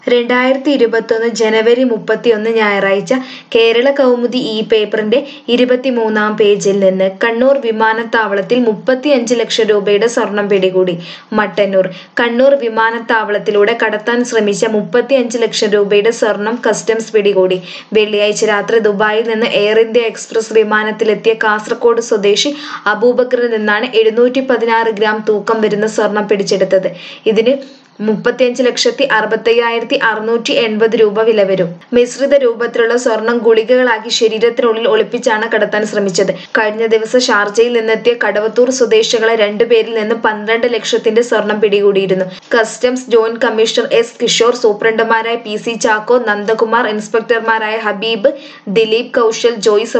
രണ്ടായിരത്തി ഇരുപത്തൊന്ന് ജനുവരി മുപ്പത്തിയൊന്ന് ഞായറാഴ്ച കേരള കൗമുദി ഈ പേപ്പറിന്റെ ഇരുപത്തിമൂന്നാം പേജിൽ നിന്ന് കണ്ണൂർ വിമാനത്താവളത്തിൽ മുപ്പത്തിയഞ്ച് ലക്ഷം രൂപയുടെ സ്വർണം പിടികൂടി മട്ടന്നൂർ കണ്ണൂർ വിമാനത്താവളത്തിലൂടെ കടത്താൻ ശ്രമിച്ച മുപ്പത്തിയഞ്ച് ലക്ഷം രൂപയുടെ സ്വർണം കസ്റ്റംസ് പിടികൂടി വെള്ളിയാഴ്ച രാത്രി ദുബായിൽ നിന്ന് എയർ ഇന്ത്യ എക്സ്പ്രസ് വിമാനത്തിലെത്തിയ കാസർഗോഡ് സ്വദേശി അബൂബക്കറിൽ നിന്നാണ് എഴുന്നൂറ്റി പതിനാറ് ഗ്രാം തൂക്കം വരുന്ന സ്വർണം പിടിച്ചെടുത്തത് ഇതിന് മുപ്പത്തിയഞ്ച് ലക്ഷത്തി അറുപത്തയ്യായിരത്തി അറുന്നൂറ്റി എൺപത് രൂപ വില വരും മിശ്രിത രൂപത്തിലുള്ള സ്വർണം ഗുളികകളാക്കി ശരീരത്തിനുള്ളിൽ ഒളിപ്പിച്ചാണ് കടത്താൻ ശ്രമിച്ചത് കഴിഞ്ഞ ദിവസം ഷാർജയിൽ നിന്നെത്തിയ കടവത്തൂർ സ്വദേശികളെ രണ്ടുപേരിൽ നിന്ന് പന്ത്രണ്ട് ലക്ഷത്തിന്റെ സ്വർണം പിടികൂടിയിരുന്നു customs joint commissioner S Kishore സൂപ്രണ്ടുമാരായ പി സി ചാക്കോ നന്ദകുമാർ ഇൻസ്പെക്ടർമാരായ ഹബീബ് ദിലീപ് കൗശൽ ജോയ്